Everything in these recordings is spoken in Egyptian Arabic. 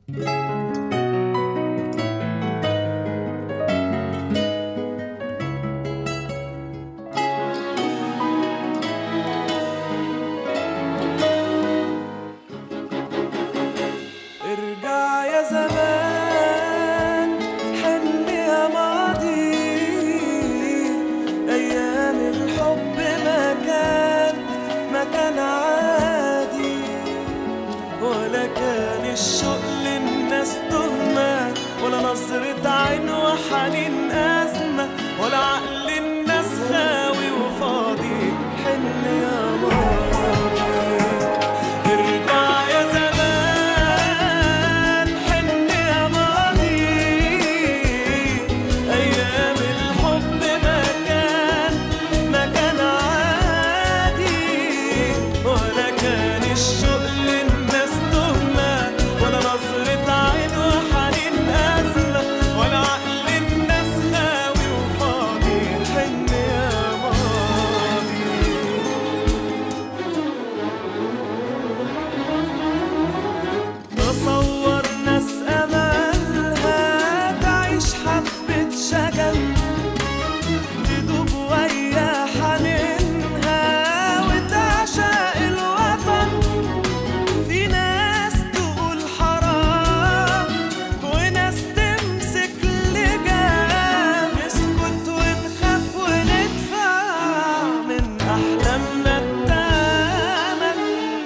ارجع يا زمان حن يا ماضي ايام الحب ما كان ما كان عادي ولا كان الشوق للناس تهمة ولا نظرة عين وحنين أزمة ولا عقل الناس خاوي وفاضي حن يا ماضي ارجع يا زمان حن يا ماضي أيام الحب ما كان ما كان عادي ولا كان الشوق للناس تهمة ولا نظرة عين وحنين أزمة ولا عقل الناس خاوي وفاضي حن يا ماضي تصور ناس أملها تعيش حبة شجن تدوب ويا حنينها وتعشق الوطن في ناس تقول حرام وناس تمسك لجام نسكت ونخاف وندفع من أحلامنا التمن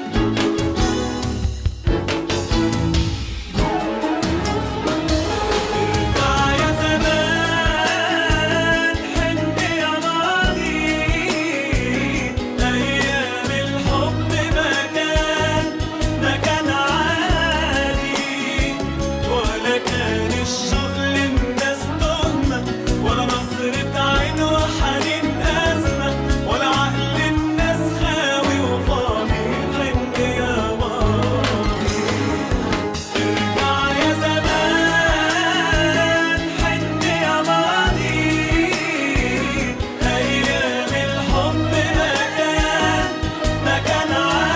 ارجع يا زمان حن يا ماضي أيام الحب ما كان ما كان عادي ولا كان الشوق للناس تهمة ولا نظرة عين وحنين أزمة ولا عقل الناس خاوي وفاضي حن يا ماضي ارجع يا زمان حن يا ماضي أيام الحب ما كان ما كان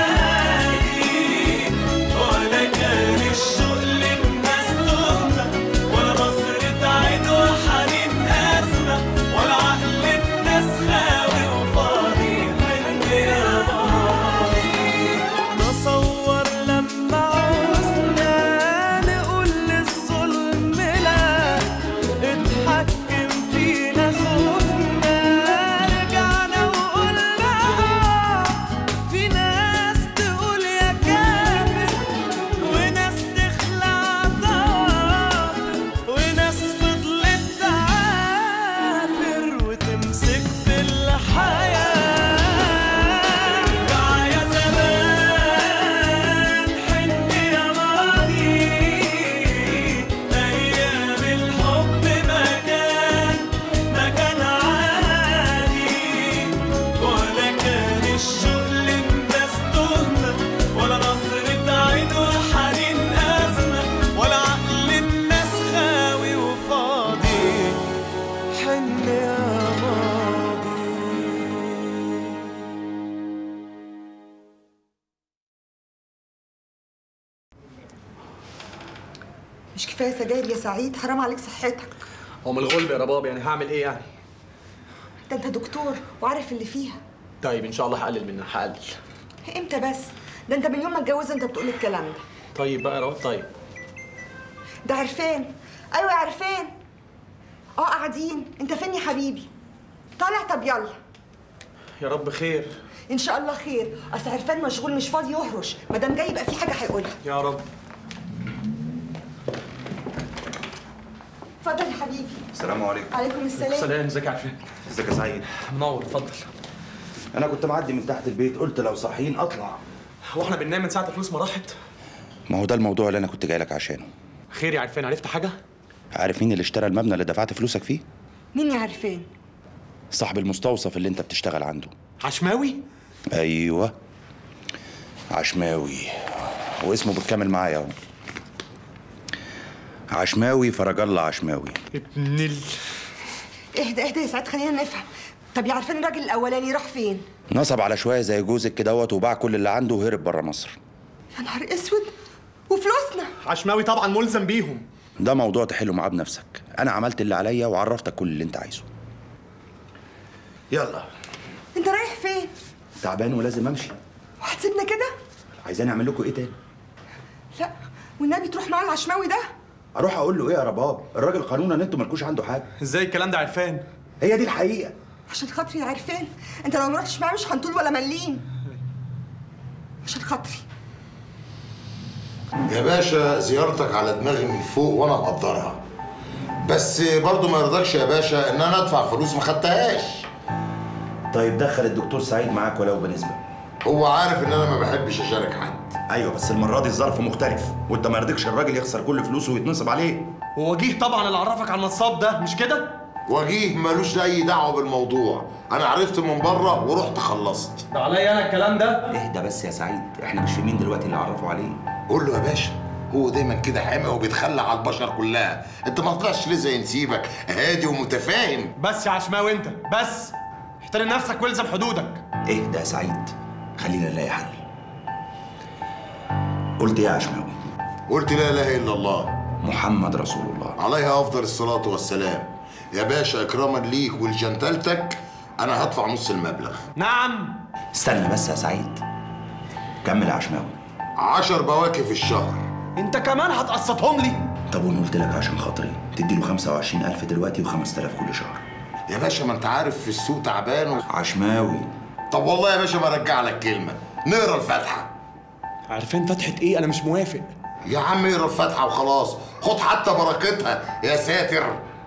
عادي ولا كان الشوق للناس تهمة ولا نظرة عين وحنين أزمة ولا عقل الناس خاوي وفاضي حن يا ماضي تصور لما عوزنا نقول للظلم لا اتحكم فينا خوفنا رجعنا وقلنا في ناس تقول يا كافر وناس تخلع ضوافر وناس فضلت تعافر وتمسك في الحياة ارجع يا زمان حن يا ماضي أيام الحب ما كان ما كان عادي ولا كان الشوق للناس تهمة ولا نظرة عين وحنين أزمة ولا عقل الناس خاوي وفاضي حن يا ماضي مش كفايه سجاير يا سعيد حرام عليك صحتك هو من الغلب يا رباب يعني هعمل ايه يعني ده انت دكتور وعارف اللي فيها طيب ان شاء الله هقلل منها هقلل امتى بس ده انت من يوم ما اتجوزت انت بتقول الكلام ده طيب بقى يا رباب طيب ده عرفان ايوه يا عرفان اه قاعدين انت فين يا حبيبي طالع طب يلا يا رب خير ان شاء الله خير اصل عرفان مشغول مش فاضي يهرش ما دام جاي يبقى في حاجه هيقولها يا رب اتفضل يا حبيبي السلام عليكم عليكم السلام سلام ازيك يا عفان ازيك يا سعيد منور اتفضل انا كنت معدي من تحت البيت قلت لو صاحيين اطلع هو احنا بننام من ساعه الفلوس ما راحت ما هو ده الموضوع اللي انا كنت جاي لك عشانه خير يا عرفان عرفت حاجه عارف مين اللي اشترى المبنى اللي دفعت فلوسك فيه مين يا عرفان صاحب المستوصف اللي انت بتشتغل عنده عشماوي ايوه عشماوي واسمه بالكامل معايا اهو عشماوي فرج الله عشماوي ابن ال اهدى اهدى يا سعيد خلينا نفهم طب يا عرفان الراجل الاولاني راح فين نصب على شويه زي جوزك كدهوت وباع كل اللي عنده وهرب بره مصر يا نهار اسود وفلوسنا عشماوي طبعا ملزم بيهم ده موضوع تحله معاه بنفسك انا عملت اللي عليا وعرفتك كل اللي انت عايزه يلا انت رايح فين تعبان ولازم امشي وهتسيبنا كده عايزاني اعمل لكم ايه تاني لا والنبي تروح مع العشماوي ده اروح اقول له ايه يا رباب الراجل قانونا ان انتوا مالكوش عنده حاجه ازاي الكلام ده عرفان هي دي الحقيقه عشان خاطري يا عرفان انت لو ما رحتش معاه مش هنطول ولا مليم عشان خاطري يا باشا زيارتك على دماغي من فوق وانا مقدرها بس برضه ما يرضكش يا باشا ان انا ادفع فلوس ما خدتهاش طيب دخل الدكتور سعيد معاك ولو بنسبه هو عارف ان انا ما بحبش اشارك حد ايوه بس المره دي الظرف مختلف وانت ما يرضيكش الراجل يخسر كل فلوسه ويتنصب عليه ووجيه طبعا اللي عرفك على النصاب ده مش كده وجيه ملوش اي دعوه بالموضوع انا عرفت من بره ورحت خلصت ده عليا انا الكلام ده اهدى بس يا سعيد احنا مش في مين دلوقتي اللي عرفوا عليه قول له يا باشا هو دايما كده حامي وبيتخلى على البشر كلها انت ما طلعش ليه زي نسيبك هادي ومتفاهم بس يا عشماوي انت بس احترم نفسك والزم حدودك اهدى يا سعيد خلينا نلاقي حل قلت ايه يا عشماوي قلت لا اله الا الله محمد رسول الله عليها افضل الصلاه والسلام يا باشا اكراما ليك ولجنتلتك انا هدفع نص المبلغ نعم استنى بس يا سعيد كمل يا عشماوي عشر بواكي في الشهر انت كمان هتقسطهم لي طب وانا قلت لك عشان خاطري تديله 25000 دلوقتي و5000 كل شهر يا باشا ما انت عارف في السوق تعبان و... عشماوي طب والله يا باشا ما ارجع لك كلمه نقرا الفاتحه عارفين فتحة ايه انا مش موافق يا عم اقرا الفاتحه وخلاص خد حتى بركتها يا ساتر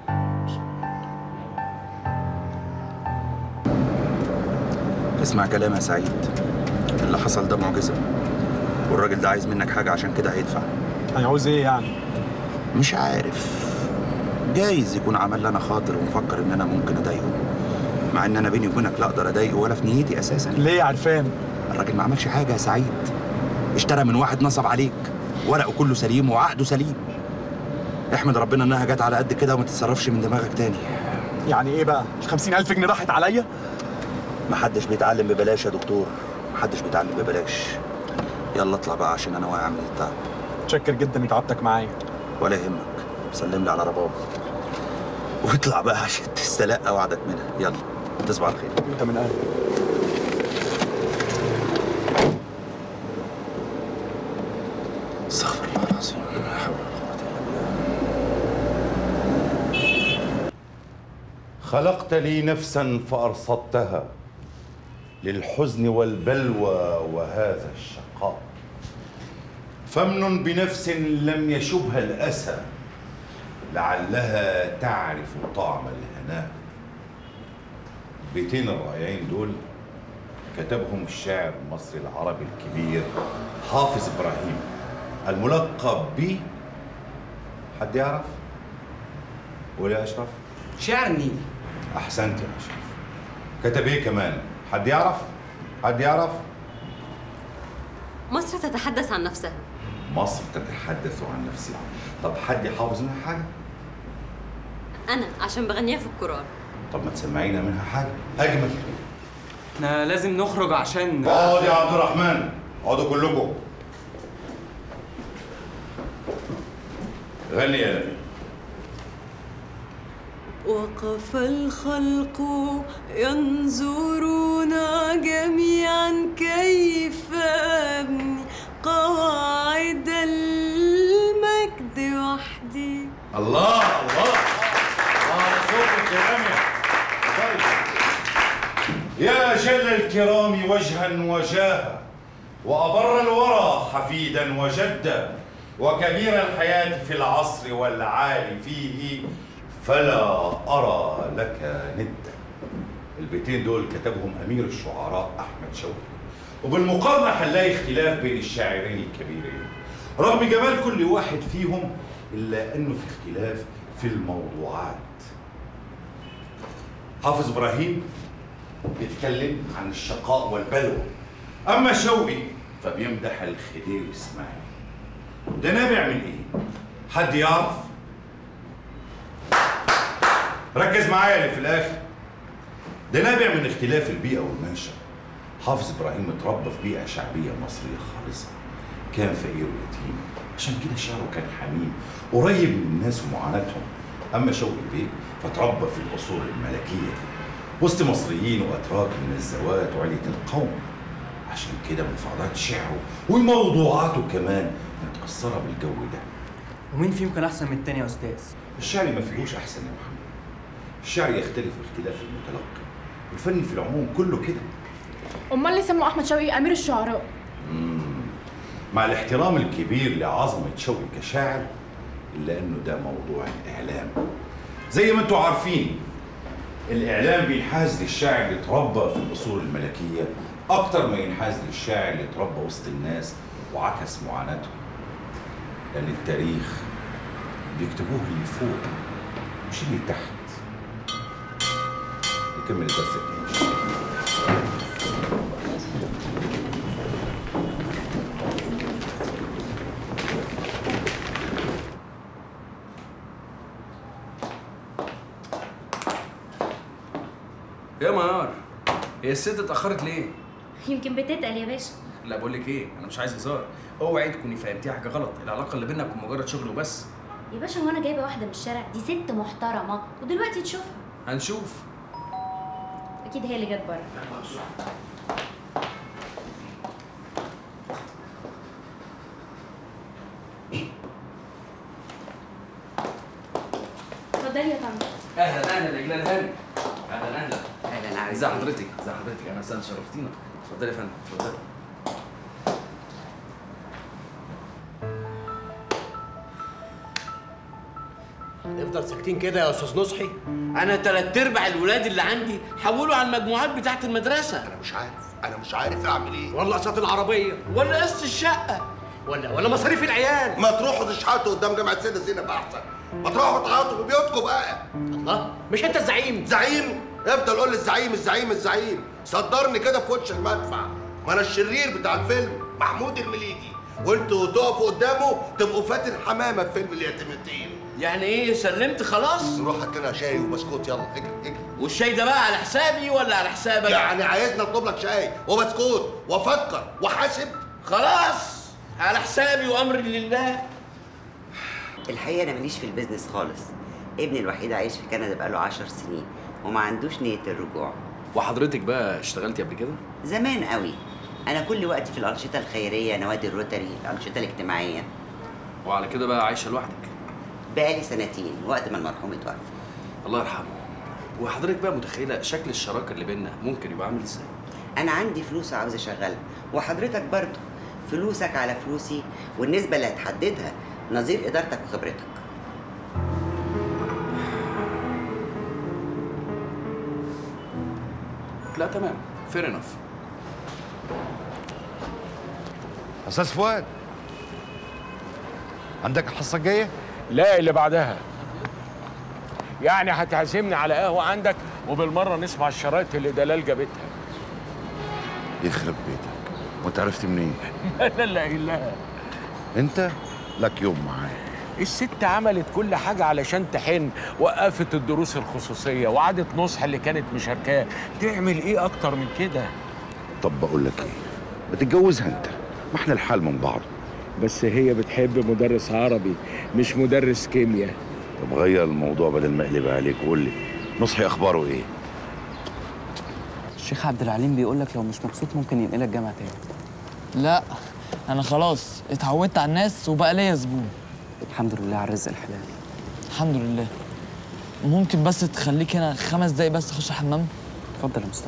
اسمع كلام يا سعيد اللي حصل ده معجزه والراجل ده عايز منك حاجه عشان كده هيدفع هيعوز ايه يعني مش عارف جايز يكون عمل لي انا خاطر ومفكر ان انا ممكن اضايقه مع ان انا بيني وبينك لا اقدر اضايقه ولا في نيتي اساسا ليه يا عرفان الراجل ما عملش حاجه يا سعيد اشترى من واحد نصب عليك ورقه كله سليم وعقده سليم احمد ربنا انها جت على قد كده وما تتصرفش من دماغك تاني يعني ايه بقى ال 50000 جنيه راحت عليا محدش بيتعلم ببلاش يا دكتور محدش بيتعلم ببلاش يلا اطلع بقى عشان انا واقع من التعب متشكر جدا ان تعبتك معايا ولا يهمك سلم لي على رباب واطلع بقى عشان تستلقى وعدك منها يلا تصبح على خير انت من قلبي استغفر الله العظيم لا حول ولا قوة الا بالله خلقت لي نفسا فارصدتها للحزن والبلوى وهذا الشقاء فمن بنفس لم يشبها الاسى لعلها تعرف طعم الهناء بيتين الرائعين دول كتبهم الشاعر المصري العربي الكبير حافظ ابراهيم الملقب ب حد يعرف؟ قول يا اشرف شعر النيل احسنت يا اشرف كتب ايه كمان حد يعرف حد يعرف مصر تتحدث عن نفسها مصر تتحدث عن نفسها طب حد يحافظ منها حاجه أنا عشان بغنيها في القرآن طب ما تسمعينا منها حاجه اجمل احنا لازم نخرج عشان اقعد يا عبد الرحمن اقعدوا كلكم غني يا نبي وقف الخلق ينظرون جميعا كيف أبني قواعد المجد وحدي الله الله الله صوتك يا رامي يا جل الكرام وجها وجاها وأبر الورى حفيدا وجدا وكبير الحياة في العصر والعال فيه فلا أرى لك ندا البيتين دول كتبهم أمير الشعراء أحمد شوقي وبالمقارنة هنلاقي اختلاف بين الشاعرين الكبيرين رغم جمال كل واحد فيهم إلا أنه في اختلاف في الموضوعات حافظ إبراهيم بيتكلم عن الشقاء والبلوى أما شوقي فبيمدح الخديوي إسماعيل ده نابع من إيه؟ حد يعرف؟ ركز معايا اللي في الآخر ده نابع من اختلاف البيئة والمنشأ حافظ إبراهيم اتربى في بيئة شعبية مصرية خالصة كان فقير ويتيم عشان كده شعره كان حميم قريب من الناس ومعاناتهم اما شوقي بيه فتربى في الاصول الملكيه وسط مصريين واتراك من الزوات وعليه القوم عشان كده مفردات شعره وموضوعاته كمان متأثرة بالجو ده ومين فيهم كان احسن من التاني يا استاذ الشعر ما فيهوش أحسن يا محمد الشعر يختلف باختلاف المتلقي الفن في العموم كله كده امال ليه سموا احمد شوقي امير الشعراء مع الاحترام الكبير لعظمة شوقي كشاعر إلا إنه ده موضوع الإعلام زي ما أنتم عارفين الإعلام بينحاز للشاعر اللي اتربى في الأصول الملكية أكتر ما ينحاز للشاعر اللي اتربى وسط الناس وعكس معاناتهم لأن التاريخ بيكتبوه اللي فوق مش اللي تحت نكمل الدرس التاني يا ميار هي الست اتأخرت ليه؟ يمكن بتتقل يا باشا لا بقول لك ايه انا مش عايز هزار اوعي تكوني فهمتيها حاجه غلط العلاقه اللي بينك مجرد شغل وبس يا باشا هو انا جايبه واحده من الشارع دي ست محترمه ودلوقتي تشوفها هنشوف اكيد هي اللي جت بره اتفضلي يا طنط اهلا اهلا يا جلال هاني اهلا اهلا اهلا عارف ازي حضرتك ازي حضرتك انا استاذ شرفتينا اتفضلي يا فندم اتفضلي نفضل ساكتين كده يا استاذ نصحي انا تلات ارباع الولاد اللي عندي حولوا على المجموعات بتاعت المدرسه انا مش عارف انا مش عارف اعمل ايه ولا قسط العربيه ولا قسط الشقه ولا ولا مصاريف العيال ما تروحوا تشحتوا قدام جامعه سيدة زينب احسن ما تروحوا تعيطوا في بيوتكم بقى الله مش انت الزعيم زعيم افضل قول لي الزعيم الزعيم الزعيم صدرني كده في وش المدفع ما انا الشرير بتاع الفيلم محمود المليجي وانتوا تقفوا قدامه تبقوا فاتن حمامه في فيلم اليتيمتين يعني ايه سلمت خلاص نروح هات لنا شاي وبسكوت يلا اجري اجري والشاي ده بقى على حسابي ولا على حسابك يعني عايزني اطلب لك شاي وبسكوت وافكر واحاسب خلاص على حسابي وامري لله الحقيقه انا ماليش في البيزنس خالص ابني الوحيد عايش في كندا بقاله عشر سنين وما عندوش نيه الرجوع وحضرتك بقى اشتغلتي قبل كده زمان قوي انا كل وقتي في الانشطه الخيريه نوادي الروتري الانشطه الاجتماعيه وعلى كده بقى عايشه لوحدك بقالي سنتين وقت ما المرحوم اتوفى الله يرحمه وحضرتك بقى متخيله شكل الشراكه اللي بيننا ممكن يبقى عامل ازاي انا عندي فلوس عاوز اشغلها وحضرتك برضه فلوسك على فلوسي والنسبه اللي هتحددها نظير ادارتك وخبرتك لا تمام فير انف استاذ فؤاد عندك الحصه الجايه لا اللي بعدها يعني هتعزمني على قهوه عندك وبالمره نسمع الشرايط اللي دلال جابتها يخرب بيتك وانت عرفت منين لا لا اله انت لك يوم معايا الست عملت كل حاجة علشان تحن وقفت الدروس الخصوصية وعادت نصح اللي كانت مشاركاه تعمل ايه اكتر من كده طب بقول لك ايه ما تتجوزها انت ما احنا الحال من بعض بس هي بتحب مدرس عربي مش مدرس كيمياء طب غير الموضوع بدل ما اقلب عليك وقول لي نصحي اخباره ايه الشيخ عبد العليم بيقول لك لو مش مبسوط ممكن ينقلك جامعة تاني لا انا خلاص اتعودت على الناس وبقى ليا زبون الحمد لله على الرزق الحلال الحمد لله ممكن بس تخليك هنا خمس دقايق بس اخش الحمام اتفضل يا مصطفى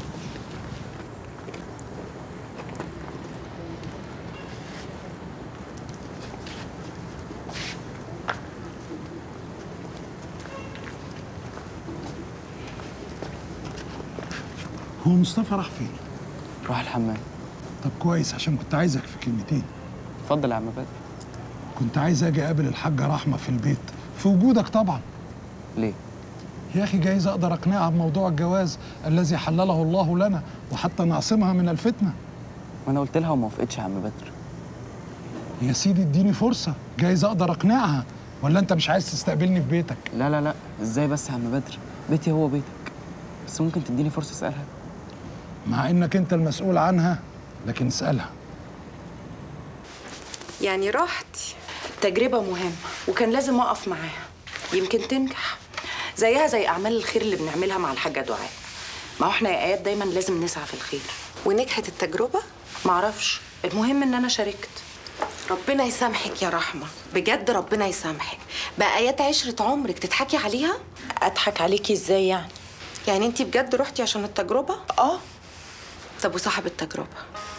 هو مصطفى راح فين؟ روح الحمام طب كويس عشان كنت عايزك في كلمتين اتفضل يا عم بدر كنت عايز اجي اقابل الحاجه رحمه في البيت في وجودك طبعا ليه؟ يا اخي جايز اقدر اقنعها بموضوع الجواز الذي حلله الله لنا وحتى نعصمها من الفتنه وانا قلت لها وما وافقتش يا عم بدر يا سيدي اديني فرصه جايز اقدر اقنعها ولا انت مش عايز تستقبلني في بيتك لا لا لا ازاي بس يا عم بدر بيتي هو بيتك بس ممكن تديني فرصة اسألها مع انك انت المسؤول عنها لكن اسالها يعني رحت تجربة مهمة وكان لازم أقف معاها يمكن تنجح زيها زي أعمال الخير اللي بنعملها مع الحاجة دعاء ما هو احنا يا آيات دايما لازم نسعى في الخير ونجحت التجربة؟ معرفش المهم إن أنا شاركت ربنا يسامحك يا رحمة بجد ربنا يسامحك بقى آيات عشرة عمرك تضحكي عليها؟ أضحك عليكي إزاي يعني؟ يعني انتي بجد رحتي عشان التجربة؟ اه طب وصاحب التجربة؟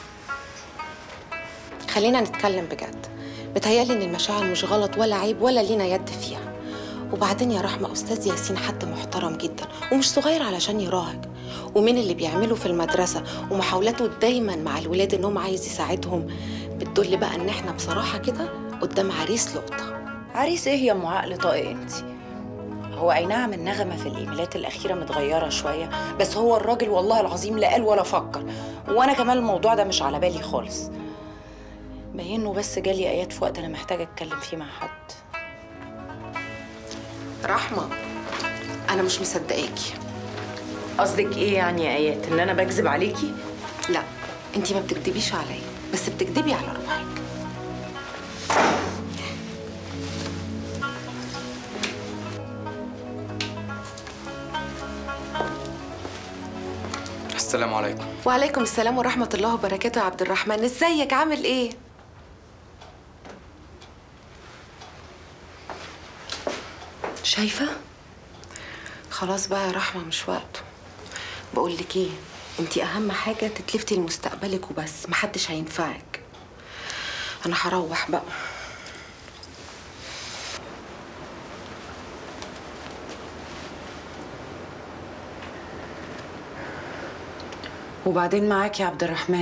خلينا نتكلم بجد متهيألي ان المشاعر مش غلط ولا عيب ولا لينا يد فيها وبعدين يا رحمة أستاذ ياسين حد محترم جدا ومش صغير علشان يراهق ومين اللي بيعمله في المدرسة ومحاولاته دايما مع الولاد إنهم عايز يساعدهم بتدل بقى إن إحنا بصراحة كده قدام عريس لقطة عريس إيه يا أم عقل طاقة أنت؟ هو أي نعم النغمة في الإيميلات الأخيرة متغيرة شوية بس هو الراجل والله العظيم لا قال ولا فكر وأنا كمان الموضوع ده مش على بالي خالص باينه بس جالي آيات في وقت أنا محتاجة أتكلم فيه مع حد رحمة أنا مش مصدقاكي قصدك إيه يعني يا آيات؟ إن أنا بكذب عليكي؟ لا انتي ما بتكدبيش عليا بس بتكدبي على روحك السلام عليكم وعليكم السلام ورحمة الله وبركاته يا عبد الرحمن ازيك عامل ايه؟ شايفة؟ خلاص بقى يا رحمة مش وقته بقول لك ايه انتي اهم حاجة تتلفتي لمستقبلك وبس محدش هينفعك انا هروح بقى وبعدين معاك يا عبد الرحمن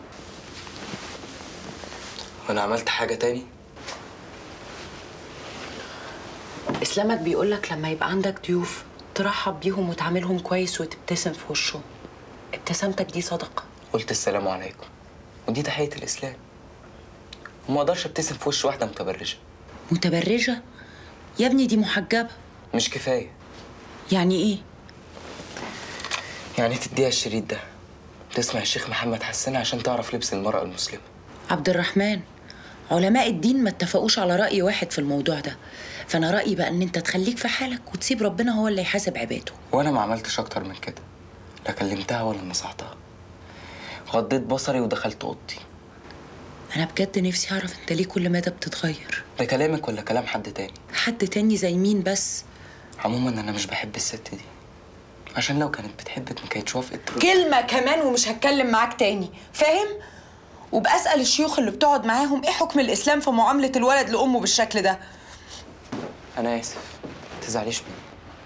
وانا عملت حاجه تاني اسلامك بيقولك لما يبقى عندك ضيوف ترحب بيهم وتعاملهم كويس وتبتسم في وشهم ابتسامتك دي صدقة قلت السلام عليكم ودي تحيه الاسلام وما اقدرش ابتسم في وش واحده متبرجه متبرجة يا ابني دي محجبة مش كفايه يعني ايه يعني تديها الشريط ده تسمع الشيخ محمد حسان عشان تعرف لبس المرأة المسلمة عبد الرحمن علماء الدين ما اتفقوش على رأي واحد في الموضوع ده فأنا رأيي بقى إن أنت تخليك في حالك وتسيب ربنا هو اللي يحاسب عباده وأنا ما عملتش أكتر من كده لا كلمتها ولا نصحتها غضيت بصري ودخلت أوضتي أنا بجد نفسي أعرف أنت ليه كل مدى بتتغير ده كلامك ولا كلام حد تاني حد تاني زي مين بس عموما أنا مش بحب الست دي عشان لو كانت بتحبك ما كانتش وافقت تروح. كلمة كمان ومش هتكلم معاك تاني فاهم؟ وبأسأل الشيوخ اللي بتقعد معاهم ايه حكم الإسلام في معاملة الولد لأمه بالشكل ده؟ أنا آسف تزعليش مني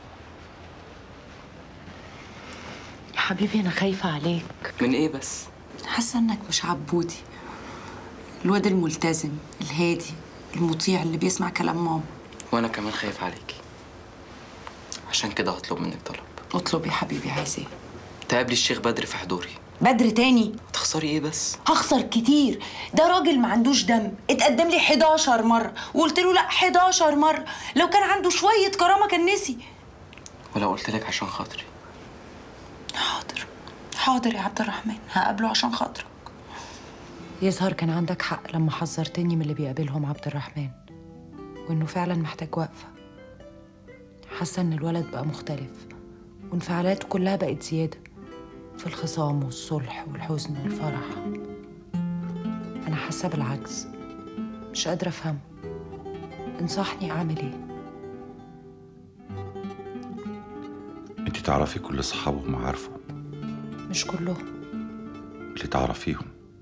يا حبيبي أنا خايفة عليك من إيه بس؟ حاسة إنك مش عبودي الواد الملتزم الهادي المطيع اللي بيسمع كلام ماما وأنا كمان خايف عليكي عشان كده هطلب منك طلب اطلب يا حبيبي عايز ايه؟ تقابلي الشيخ بدر في حضوري بدر تاني تخسري ايه بس؟ هخسر كتير ده راجل ما عندوش دم اتقدم لي 11 مرة وقلت له لا 11 مرة لو كان عنده شوية كرامة كان نسي ولو قلت لك عشان خاطري حاضر حاضر يا عبد الرحمن هقابله عشان خاطرك يظهر كان عندك حق لما حذرتني من اللي بيقابلهم عبد الرحمن وانه فعلا محتاج وقفة حاسة ان الولد بقى مختلف وانفعالاته كلها بقت زيادة في الخصام والصلح والحزن والفرح أنا حاسة بالعجز مش قادرة أفهم انصحني أعمل إيه انت تعرفي كل اصحابه ومعارفه مش كلهم اللي تعرفيهم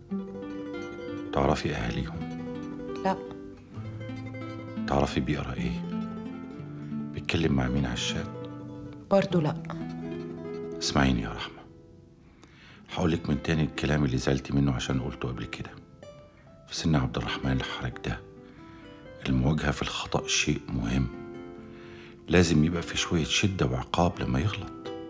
تعرفي اهاليهم لا تعرفي بيقرا ايه بيتكلم مع مين على الشات برضو لا اسمعيني يا رحمة هقولك من تاني الكلام اللي زعلتي منه عشان قلته قبل كده في سن عبد الرحمن الحرج ده المواجهة في الخطأ شيء مهم لازم يبقى في شوية شدة وعقاب لما يغلط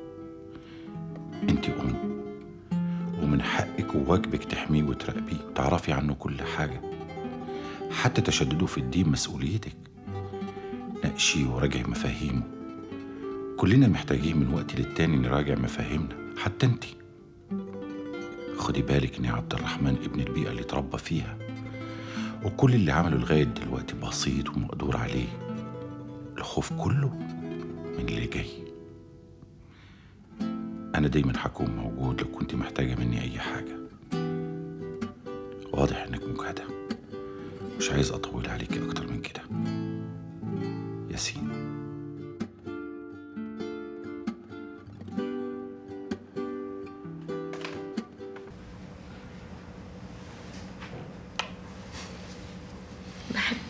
انت أم ومن حقك وواجبك تحميه وتراقبيه وتعرفي عنه كل حاجة حتى تشدده في الدين مسؤوليتك ناقشيه وراجعي مفاهيمه كلنا محتاجين من وقت للتاني نراجع مفاهيمنا حتى انت خدي بالك ان عبد الرحمن ابن البيئة اللي اتربى فيها وكل اللي عمله لغاية دلوقتي بسيط ومقدور عليه الخوف كله من اللي جاي أنا دايما هكون موجود لو كنت محتاجة مني أي حاجة واضح إنك مجهدة مش عايز أطول عليكي أكتر من كده ياسين بحبك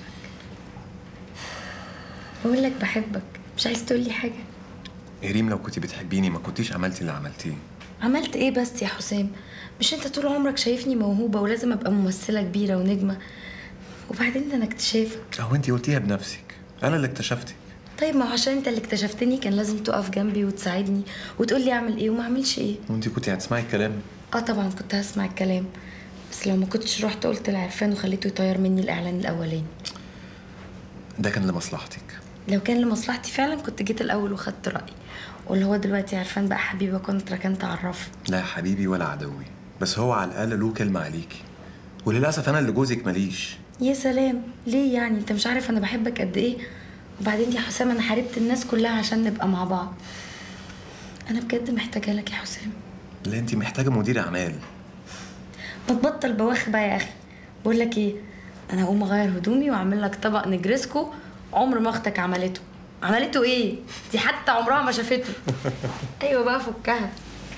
بقول لك بحبك مش عايز تقول لي حاجه يا ريم لو كنت بتحبيني ما كنتيش عملتي اللي عملتيه عملت ايه بس يا حسام مش انت طول عمرك شايفني موهوبه ولازم ابقى ممثله كبيره ونجمه وبعدين ده انا اكتشافك اهو انت قلتيها بنفسك انا اللي اكتشفتك طيب ما هو عشان انت اللي اكتشفتني كان لازم تقف جنبي وتساعدني وتقول لي اعمل ايه وما اعملش ايه وانت كنت هتسمعي الكلام اه طبعا كنت هسمع الكلام بس لو ما كنتش رحت قلت لعرفان وخليته يطير مني الاعلان الاولاني ده كان لمصلحتك لو كان لمصلحتي فعلا كنت جيت الاول وخدت رايي واللي هو دلوقتي عرفان بقى حبيبي وكنت ركنت اعرفه لا حبيبي ولا عدوي بس هو على الاقل له كلمه عليكي وللاسف انا اللي جوزك ماليش يا سلام ليه يعني انت مش عارف انا بحبك قد ايه وبعدين يا حسام انا حاربت الناس كلها عشان نبقى مع بعض انا بجد محتاجه لك يا حسام لا انت محتاجه مدير اعمال ما تبطل بواخ بقى يا اخي بقول لك ايه انا هقوم اغير هدومي واعمل لك طبق نجرسكو عمر ما اختك عملته عملته ايه دي حتى عمرها ما شافته ايوه بقى فكها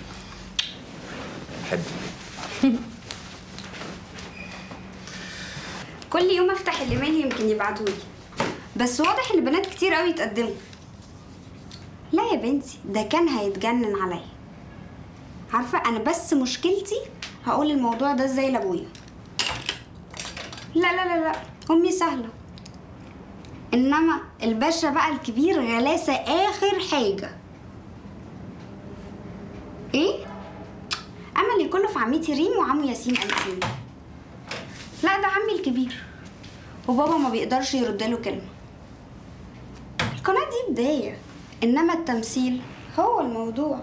حب كل يوم افتح الايميل يمكن يبعتولي بس واضح ان بنات كتير قوي اتقدموا لا يا بنتي ده كان هيتجنن عليا عارفه انا بس مشكلتي هقول الموضوع ده ازاي لابويا لا لا لا لا امي سهله انما الباشا بقى الكبير غلاسه اخر حاجه ايه املي كله في عمتي ريم وعمو ياسين انتين لا ده عمي الكبير وبابا ما بيقدرش يرد له كلمه القناه دي بدايه انما التمثيل هو الموضوع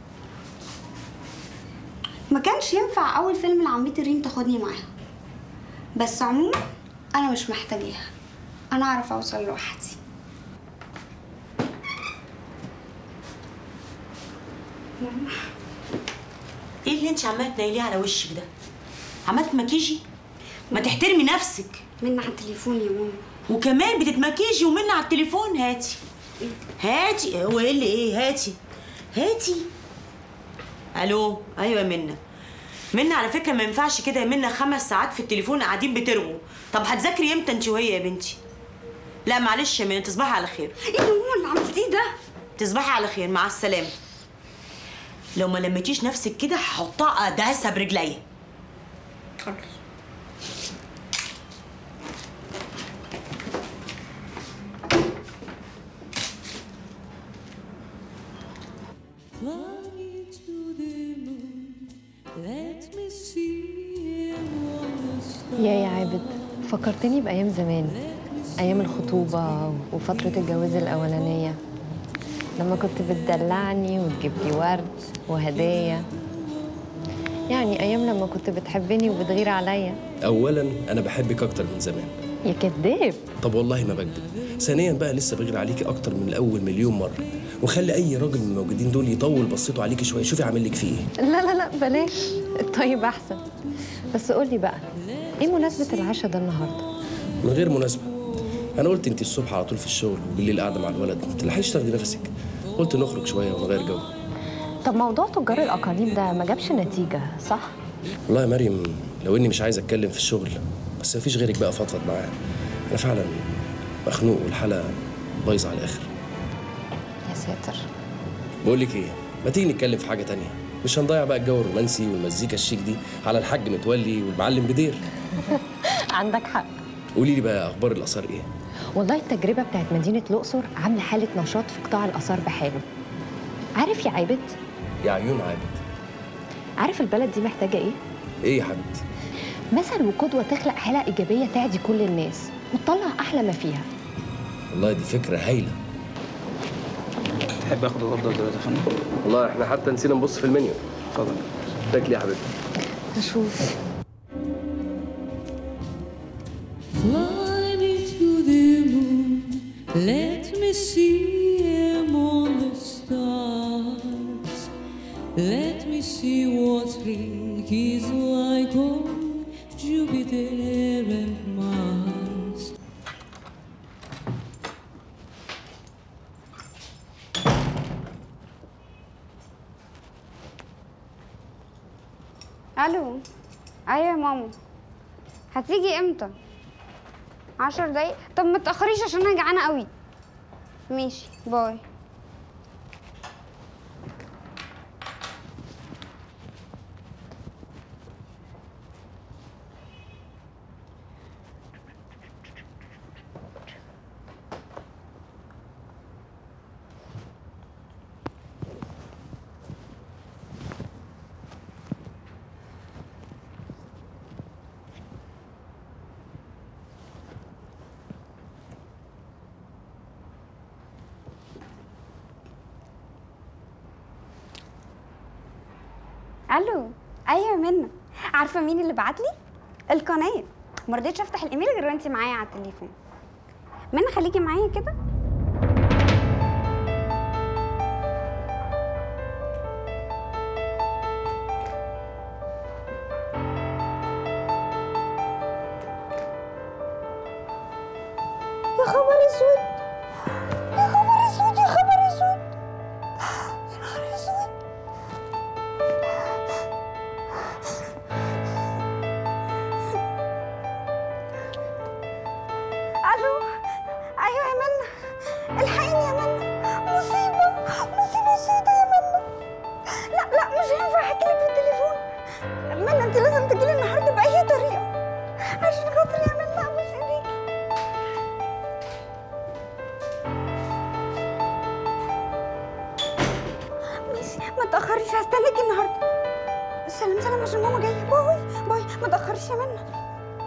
ما كانش ينفع اول فيلم لعمتي ريم تاخدني معاها بس عموما انا مش محتاجاها انا اعرف اوصل لوحدي ايه اللي انت عماله تنيليه على وشك ده عملت مكيجي ما تحترمي نفسك من على التليفون يا ماما وكمان بتتمكيجي ومن على التليفون هاتي هاتي هو ايه اللي ايه هاتي هاتي الو ايوه يا منى منى على فكره ما ينفعش كده يا منى خمس ساعات في التليفون قاعدين بترغوا طب هتذاكري امتى انت وهي يا بنتي لا معلش يا منى تصبحي على خير ايه اللي هو اللي عملتيه ده تصبحي على خير مع السلامه لو ما لميتيش نفسك كده هحطها ادهسها برجليا يا يا عابد فكرتني بأيام زمان أيام الخطوبة وفترة الجواز الأولانية لما كنت بتدلعني وتجيب لي ورد وهدايا يعني أيام لما كنت بتحبني وبتغير عليا اولا انا بحبك اكتر من زمان يا كداب طب والله ما بكذب ثانيا بقى لسه بغير عليكي اكتر من الاول مليون مره وخلي اي راجل من الموجودين دول يطول بصيته عليكي شويه شوفي عامل لك فيه ايه لا لا لا بلاش الطيب أحسن بس قولي بقى إيه مناسبة العشاء ده النهاردة؟ من غير مناسبه انا قلت انت الصبح على طول في الشغل وبالليل قاعده مع الولد ما تلحقيش تاخدي نفسك قلت نخرج شويه ونغير جو طب موضوع تجار الأقاليم ده ما جابش نتيجة صح؟ والله يا مريم لو اني مش عايز اتكلم في الشغل بس مفيش غيرك بقى فضفض معاه انا فعلا مخنوق والحاله بايظه على الاخر يا ساتر بقول لك ايه ما تيجي نتكلم في حاجه تانية مش هنضيع بقى الجو الرومانسي والمزيكا الشيك دي على الحاج متولي والمعلم بدير عندك حق قولي لي بقى اخبار الاثار ايه والله التجربة بتاعت مدينة الأقصر عاملة حالة نشاط في قطاع الآثار بحاله عارف يا عابد يا عيون عابد عارف البلد دي محتاجة إيه؟ ايه يا حبيبتي مثل وقدوة تخلق حالة إيجابية تعدي كل الناس وتطلع أحلى ما فيها والله دي فكره هايله تحب اخد الغداء دلوقتي يا فندم؟ والله احنا حتى نسينا نبص في المنيو اتفضل تاكلي يا حبيبتي أشوف Let me see what spring is like on Jupiter and Mars. الو ايوه يا ماما هتيجي امتى عشر دقايق طب ما تاخريش عشان انا جعانه قوي ماشي باي الو ايوه منى عارفه مين اللي بعت لي القناه ما رضيتش افتح الايميل غير وانت معايا على التليفون منى خليكي معايا كده يا خبر اسود يا خبر اسود يا خبر اسود يا نهار اسود الو ايوه يا منى الحقيني يا منى مصيبه مصيبه سودة يا منى لا لا مش هينفع احكي لك في التليفون منى انت لازم تجيلي النهارده باي طريقه عشان خاطري يا منى ابوس ايديكي ماشي ما تاخريش هستناكي النهارده سلام سلام عشان ماما جايه باي باي ما تاخريش يا منى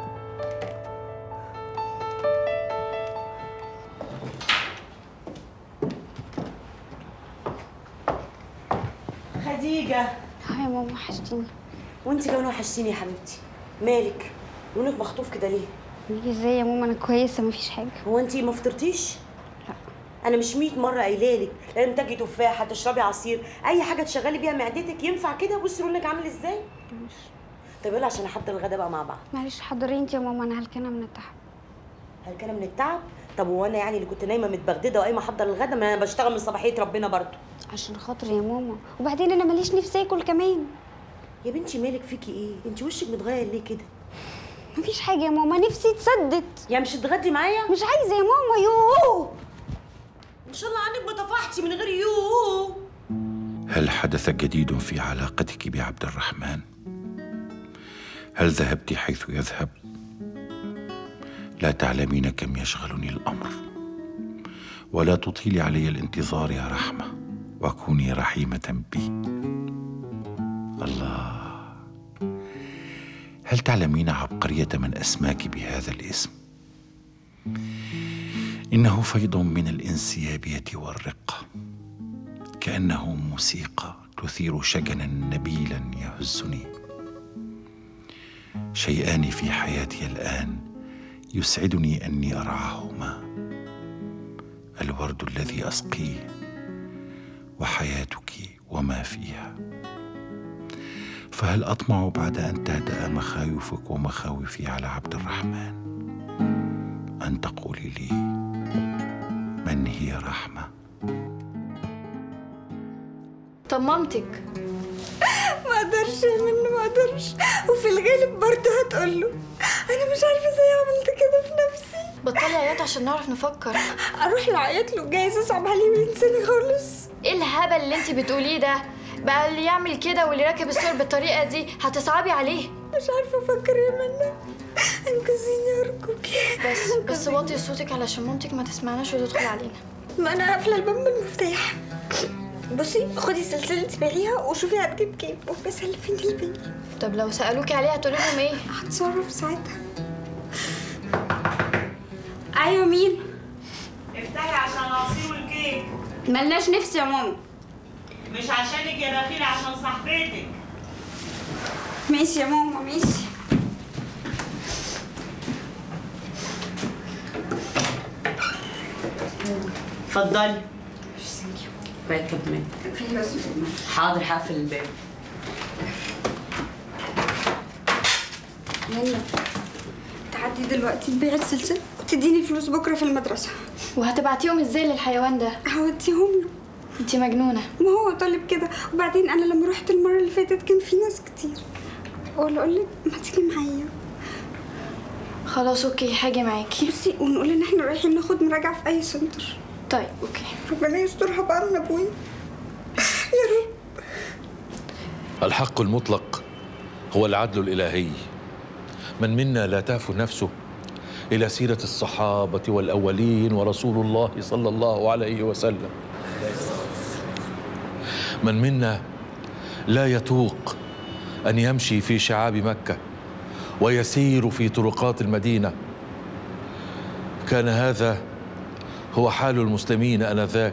خديجة اه يا ماما وحشتيني وانت كمان وحشتيني يا حبيبتي مالك لونك مخطوف كده ليه ليه ازاي يا ماما انا كويسه مفيش حاجه هو انت ما فطرتيش انا مش 100 مره قايله لك لازم تاكلي تفاحه تشربي عصير اي حاجه تشغلي بيها معدتك ينفع كده بصي لونك عامل ازاي طب يلا عشان نحضر الغدا بقى مع بعض معلش حضري انت يا ماما انا هلكانه من التعب هلكانه من التعب طب هو انا يعني اللي كنت نايمه متبغدده وقايمه احضر الغدا ما انا بشتغل من صباحيه ربنا برضو عشان خاطري يا ماما وبعدين انا ماليش نفسي اكل كمان يا بنتي مالك فيكي ايه انت وشك متغير ليه كده مفيش حاجه يا ماما نفسي اتسدت يا مش تتغدي معايا مش عايزه يا ماما يوه ان شاء الله عنك ما طفحتي من غير يو هل حدث جديد في علاقتك بعبد الرحمن هل ذهبت حيث يذهب لا تعلمين كم يشغلني الامر ولا تطيلي علي الانتظار يا رحمه وكوني رحيمه بي الله هل تعلمين عبقريه من اسماك بهذا الاسم انه فيض من الانسيابيه والرقه كانه موسيقى تثير شجنا نبيلا يهزني شيئان في حياتي الان يسعدني اني ارعاهما الورد الذي اسقيه وحياتك وما فيها فهل اطمع بعد ان تهدا مخاوفك ومخاوفي على عبد الرحمن ان تقولي لي من هي رحمه طب مامتك ما اقدرش يا منى ما اقدرش وفي الغالب برضه هتقول له انا مش عارفه ازاي عملت كده في نفسي بطلي عياط عشان نعرف نفكر اروح لعيط له جايز اصعب عليه وينساني خالص ايه الهبل اللي انت بتقوليه ده بقى اللي يعمل كده واللي راكب السور بالطريقه دي هتصعبي عليه مش عارفه افكر يا منى انقذيني ارجوكي بس بس وطي صوتك علشان مامتك ما تسمعناش وتدخل علينا ما انا قافله الباب بالمفتاح بصي خدي سلسلة بيعيها وشوفي هتجيب كام وبس سلفيني البيت طب لو سالوكي عليها هتقولي لهم ايه هتصرف ساعتها ايوه مين افتحي عشان العصير والكيك ملناش نفس يا ماما مش عشانك يا بخيلة عشان صاحبتك ماشي يا ماما ماشي اتفضلي بقت منك في بس حاضر هقفل الباب يلا تعدي دلوقتي تبيع السلسلة وتديني فلوس بكرة في المدرسة وهتبعتيهم ازاي للحيوان ده؟ هوديهم له انتي مجنونة ما هو طالب كده وبعدين انا لما رحت المرة اللي فاتت كان في ناس كتير اقول اقول لك ما تيجي معايا خلاص اوكي هاجي معاكي بصي ونقول ان احنا رايحين ناخد مراجعة في اي سنتر طيب اوكي ربنا يسترها بقى من ابويا يا رب الحق المطلق هو العدل الإلهي من منا لا تهفو نفسه إلى سيرة الصحابة والأولين ورسول الله صلى الله عليه وسلم من منا لا يتوق أن يمشي في شعاب مكة ويسير في طرقات المدينة كان هذا هو حال المسلمين آنذاك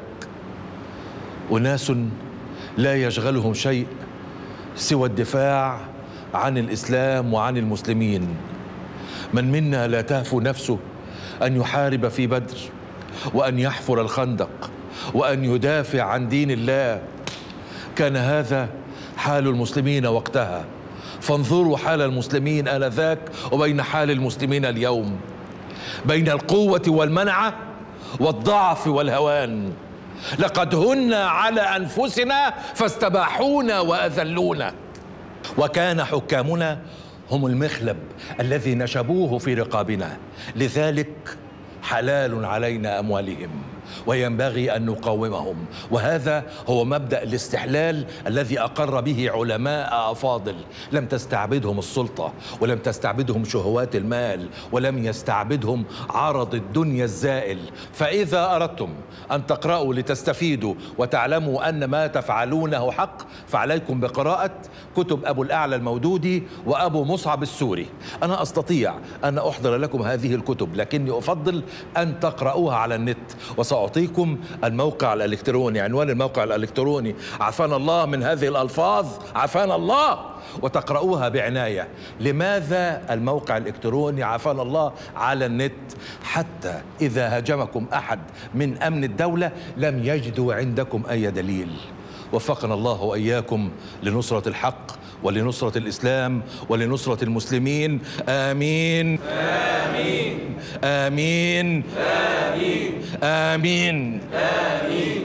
أناس لا يشغلهم شيء سوى الدفاع عن الاسلام وعن المسلمين من منا لا تهفو نفسه ان يحارب في بدر وان يحفر الخندق وان يدافع عن دين الله كان هذا حال المسلمين وقتها فانظروا حال المسلمين انذاك وبين حال المسلمين اليوم بين القوه والمنعه والضعف والهوان لقد هنا على انفسنا فاستباحونا واذلونا وكان حكامنا هم المخلب الذي نشبوه في رقابنا لذلك حلال علينا اموالهم وينبغي ان نقاومهم وهذا هو مبدا الاستحلال الذي اقر به علماء افاضل لم تستعبدهم السلطه ولم تستعبدهم شهوات المال ولم يستعبدهم عرض الدنيا الزائل فاذا اردتم ان تقراوا لتستفيدوا وتعلموا ان ما تفعلونه حق فعليكم بقراءه كتب ابو الاعلى المودودي وابو مصعب السوري انا استطيع ان احضر لكم هذه الكتب لكني افضل ان تقرأوها على النت وسأعطيكم الموقع الإلكتروني عنوان الموقع الإلكتروني عافانا الله من هذه الألفاظ عافانا الله وتقرأوها بعناية لماذا الموقع الإلكتروني عافانا الله على النت حتى إذا هاجمكم أحد من أمن الدولة لم يجدوا عندكم أي دليل وفقنا الله وإياكم لنصرة الحق ولنصرة الإسلام ولنصرة المسلمين آمين آمين آمين آمين آمين آمين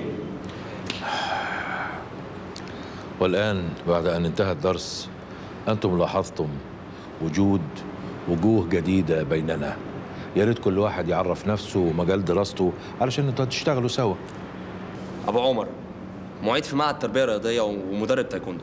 والآن بعد أن انتهى الدرس أنتم لاحظتم وجود وجوه جديدة بيننا يا ريت كل واحد يعرف نفسه ومجال دراسته علشان انتوا تشتغلوا سوا ابو عمر معيد في معهد تربيه رياضيه ومدرب تايكوندو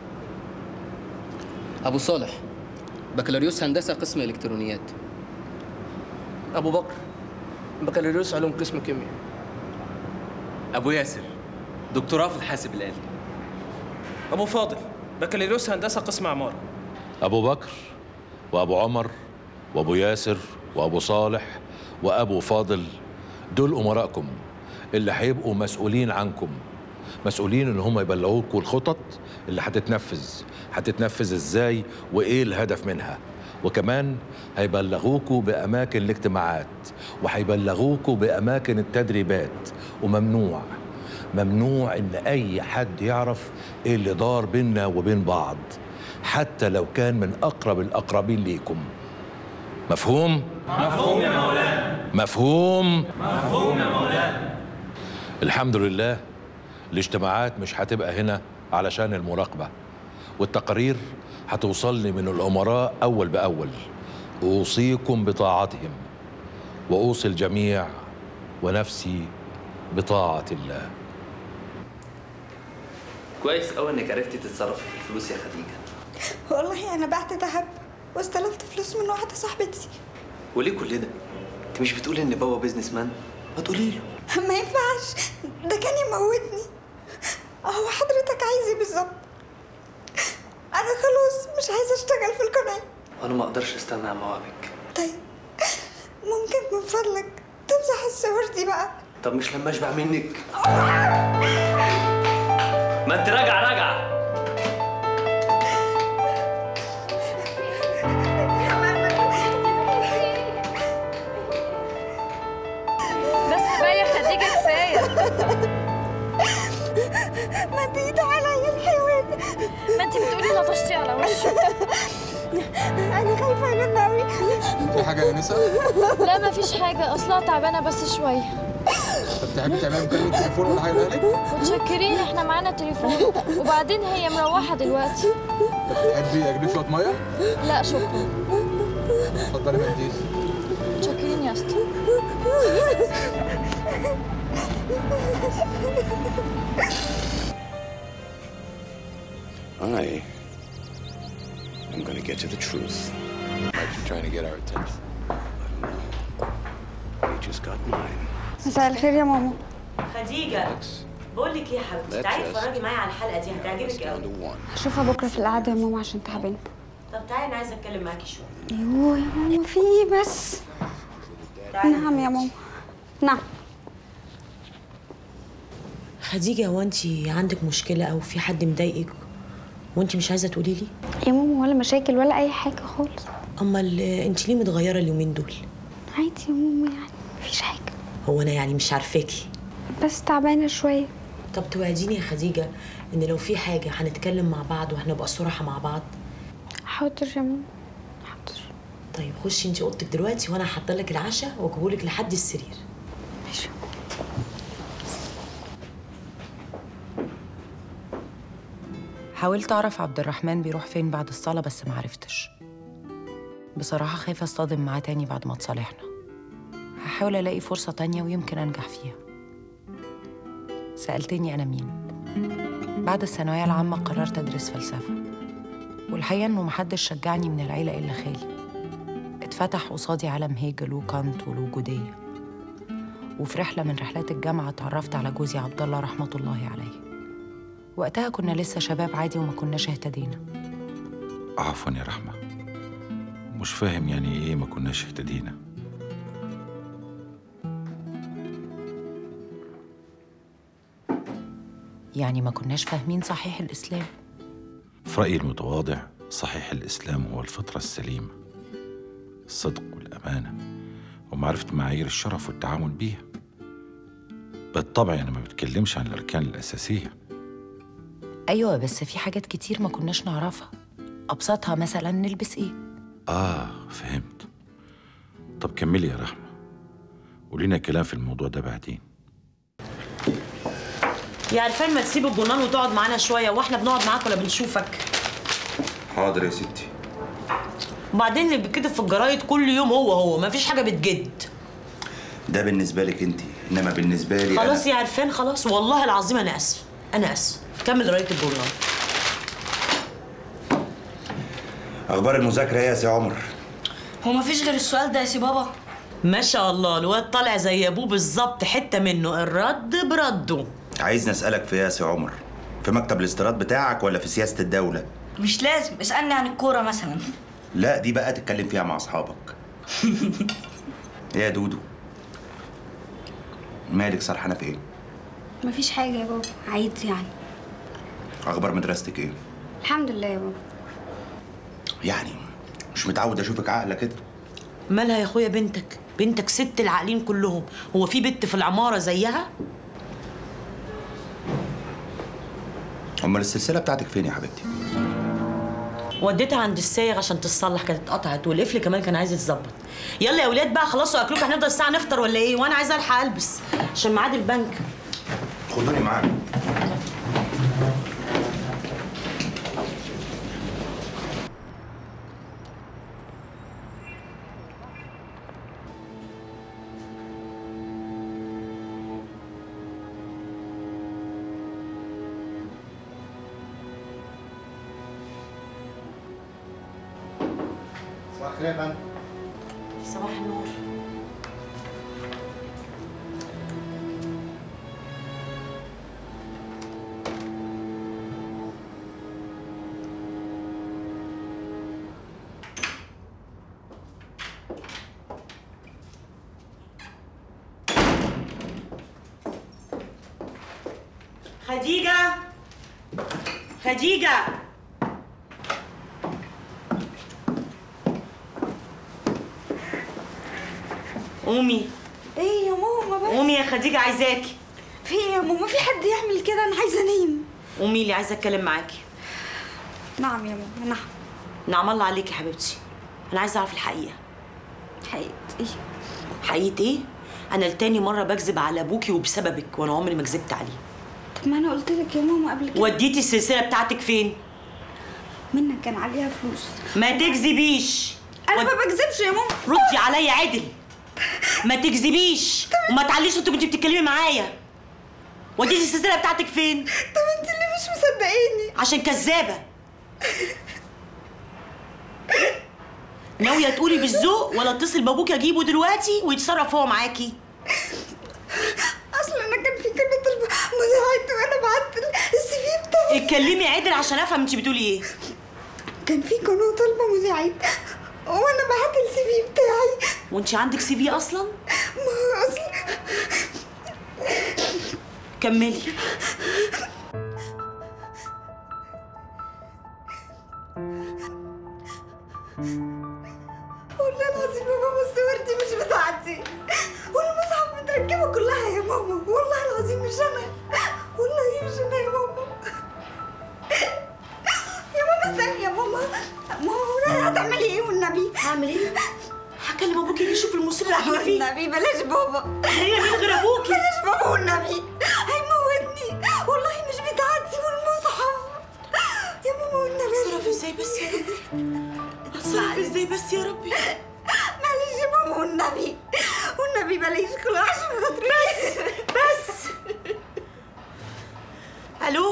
أبو صالح بكالوريوس هندسة قسم إلكترونيات ابو بكر بكالوريوس علوم قسم كيمياء ابو ياسر دكتوراه في الحاسب الالي ابو فاضل بكالوريوس هندسه قسم عماره أبو بكر وأبو عمر وأبو ياسر وأبو صالح وأبو فاضل دول أمراءكم اللي هيبقوا مسؤولين عنكم مسؤولين ان هم يبلغوكم الخطط اللي هتتنفذ هتتنفذ ازاي وايه الهدف منها وكمان هيبلغوكوا باماكن الاجتماعات وهيبلغوكوا باماكن التدريبات وممنوع ممنوع ان اي حد يعرف ايه اللي دار بيننا وبين بعض حتى لو كان من اقرب الاقربين ليكم مفهوم مفهوم يا مولانا مفهوم مفهوم يا مولانا الحمد لله الاجتماعات مش هتبقى هنا علشان المراقبة والتقارير هتوصلني من الأمراء أول بأول أوصيكم بطاعتهم وأوصي الجميع ونفسي بطاعة الله كويس قوي انك عرفتي تتصرفي في الفلوس يا خديجه والله انا بعت ذهب واستلفت فلوس من واحده صاحبتي وليه كل ده انت مش بتقولي ان بابا بيزنس مان ما تقولي له ما ينفعش ده كان يموتني هو حضرتك عايز ايه بالظبط انا خلاص مش عايزه اشتغل في القناه وانا ما اقدرش استنى على موعدك طيب ممكن من فضلك تمسح الصور دي بقى طب مش لما اشبع منك ما انت راجعه راجعه بس بقى يا خديجة كفاية ايده عليا الحيوان ما انت بتقولي لطشتي على وشه انا خايفه منه قوي في حاجه يا نسا لا مفيش حاجة أصلها تعبانة بس شوية طب تحبي تعملي مكالمه تليفون ولا حاجه لك متشكرين احنا معانا تليفون وبعدين هي مروحة دلوقتي طب تحبي اجيب شويه ميه لا شكرا اتفضلي منديل متشكرين يا اسطى I am going to get to the truth. Might you trying to get our attention? You just got mine. مساء الخير يا ماما خديجه بقول لك ايه يا حبيبتي Let's تعالي just اتفرجي معايا على الحلقه دي هتعجبك قوي هشوفها بكره في القعده يا ماما عشان تعبانه طب تعالي انا عايزه اتكلم معاكي شويه يوه يا ماما في ايه بس نعم يا ماما نعم خديجه هو انت عندك مشكله او في حد مضايقك وانت مش عايزه تقولي لي يا ماما ولا مشاكل ولا اي حاجه خالص امال انت ليه متغيره اليومين دول عادي يا ماما يعني مفيش حاجه هو انا يعني مش عارفاكي بس تعبانه شويه طب توعديني يا خديجه ان لو في حاجه هنتكلم مع بعض وهنبقى صراحه مع بعض حاضر يا ماما طيب خشي انت اوضتك دلوقتي وانا هحضر لك العشاء واجيبهولك لحد السرير ماشي حاولت أعرف عبد الرحمن بيروح فين بعد الصلاة بس معرفتش بصراحة خايفة أصطدم معاه تاني بعد ما اتصالحنا هحاول ألاقي فرصة تانية ويمكن أنجح فيها سألتني أنا مين بعد الثانوية العامة قررت أدرس فلسفة والحقيقة إنه محدش شجعني من العيلة إلا خالي اتفتح قصادي عالم هيجل وكانت والوجودية وفي رحلة من رحلات الجامعة اتعرفت على جوزي عبد الله رحمة الله عليه وقتها كنا لسه شباب عادي وما كناش اهتدينا عفوا يا رحمة مش فاهم يعني ايه ما كناش اهتدينا يعني ما كناش فاهمين صحيح الإسلام في رأيي المتواضع صحيح الإسلام هو الفطرة السليمة الصدق والأمانة ومعرفة معايير الشرف والتعامل بيها بالطبع أنا ما بتكلمش عن الأركان الأساسية أيوة بس في حاجات كتير ما كناش نعرفها أبسطها مثلا نلبس إيه آه فهمت طب كملي يا رحمة ولينا كلام في الموضوع ده بعدين يا عرفان ما تسيب الجنان وتقعد معانا شويه واحنا بنقعد معاك ولا بنشوفك حاضر يا ستي وبعدين اللي بيتكتب في الجرايد كل يوم هو هو ما فيش حاجه بتجد ده بالنسبة لك أنت إنما بالنسبة لي خلاص يا عرفان خلاص والله العظيم انا اسف انا اسف كمل قرايه الجورنال أخبار المذاكرة إيه يا سي عمر؟ هو ما فيش غير السؤال ده يا سي بابا ما شاء الله الواد طالع زي ابوه بالظبط حته منه الرد برده عايزني أسألك في إيه يا سي عمر؟ في مكتب الاستيراد بتاعك ولا في سياسة الدولة؟ مش لازم اسألني عن الكورة مثلا لا دي بقى تتكلم فيها مع أصحابك إيه يا دودو؟ مالك سرحانة في إيه؟ مفيش حاجه يا بابا عادي يعني أخبار مدرستك إيه؟ الحمد لله يا بابا يعني مش متعود أشوفك عاقلة كده مالها يا اخويا بنتك بنتك ست العاقلين كلهم هو في بنت في العماره زيها أمال السلسلة بتاعتك فين يا حبيبتي؟ وديتها عند السايغ عشان تتصلح كانت اتقطعت والقفل كمان كان عايز يتظبط يلا يا ولاد بقى خلصوا اكلكم هنفضل الساعه نفطر ولا ايه وانا عايزه الحق البس عشان ميعاد البنك خدوني معاك صباح الخير يا فندم صباح النور خديجة خديجة قومي ايه يا ماما بس قومي يا خديجة عايزاكي في ايه يا ماما في حد يعمل كده انا عايزه انام قومي لي عايزه اتكلم معاكي نعم يا ماما نعم نعم الله عليكي يا حبيبتي انا عايزه اعرف الحقيقه حقيقة ايه حقيقه ايه انا لتاني مره بكذب على ابوكي وبسببك وانا عمري ما كذبت عليه طب ما انا قلت لك يا ماما قبل كده وديتي السلسله بتاعتك فين منى كان عليها فلوس ما تكذبيش انا ما بكذبش يا ماما ردي عليا عدل ما تكذبيش وما تعليش انت كنت بتتكلمي معايا وديتي السلسله بتاعتك فين طب انت اللي مش مصدقيني عشان كذابه ناويه تقولي بالذوق ولا اتصل بابوك اجيبه دلوقتي ويتصرف هو معاكي اصل انا كان في كلمه مذيعات وانا بعت السي في بتاعي اتكلمي عدل عشان افهم انت بتقولي ايه كان في قناه طالبه مذيعات وانا بعت السي في بتاعي وانت عندك سي في اصلا ما هو اصل كملي والله العظيم يا ماما الصور دي مش بتاعتي والمصحف متركبه كلها يا ماما والله العظيم مش انا والله مش انا يا ماما يا ماما استني يا ماما ماما هتعملي ايه والنبي هعمل ايه هكلم ابوكي يجي يشوف المصيبه اللي احنا فيها والنبي بلاش بابا هي مين غير ابوكي بلاش بابا والنبي هيموتني والله مش بتاعتي والمصحف يا ماما والنبي اتصرف ازاي بس يا ربي اتصرف ازاي بس يا ربي معلش يا ماما والنبي والنبي بلاش كل عشان خاطري بس بس الو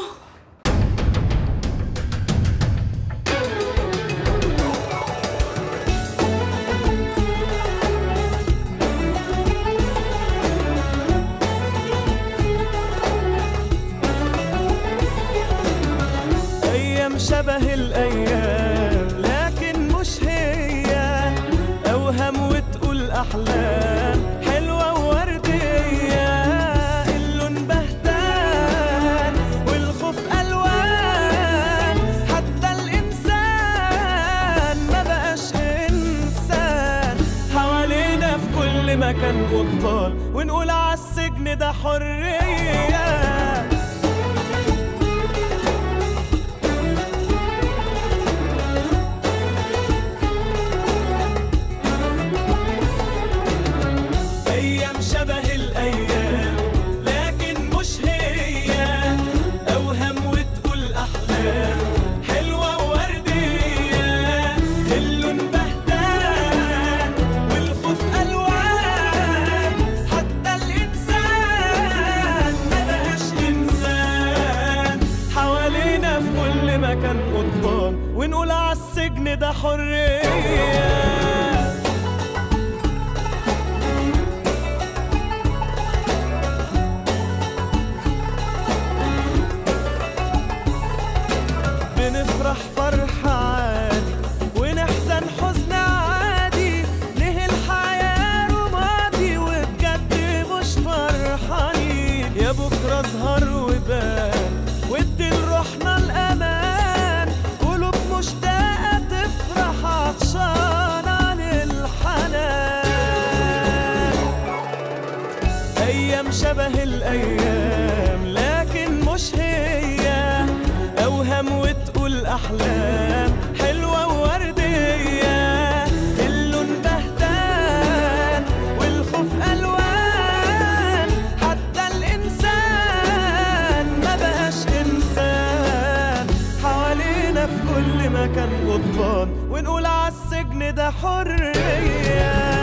أيام شبه الأيام لكن مش هي أوهم وتقول أحلام حلوة ووردية اللون بهتان والخوف ألوان حتى الإنسان ما بقاش إنسان حوالينا في كل مكان قطال ونقول عالسجن ده حرية أيام شبه الأيام لكن مش هي أوهم وتقول أحلام حلوة ووردية اللون بهتان والخوف ألوان حتى الإنسان ما بقاش إنسان حوالينا في كل مكان قضبان ونقول عالسجن ده حرية بنفرح فرحة عادي ونحزن حزن عادي ليه الحياة رمادي وبجد مش فرحانين يا بكرة ظهر وبان وادي لروحنا الأمان قلوب مشتاقة تفرح عطشان عن الحنان أيام شبه الأيام لكن مش هي أوهم وتقول أحلام حلوة ووردية اللون بهتان والخوف ألوان حتى الإنسان ما بقاش إنسان حوالينا في كل مكان قضبان ونقول عالسجن ده حرية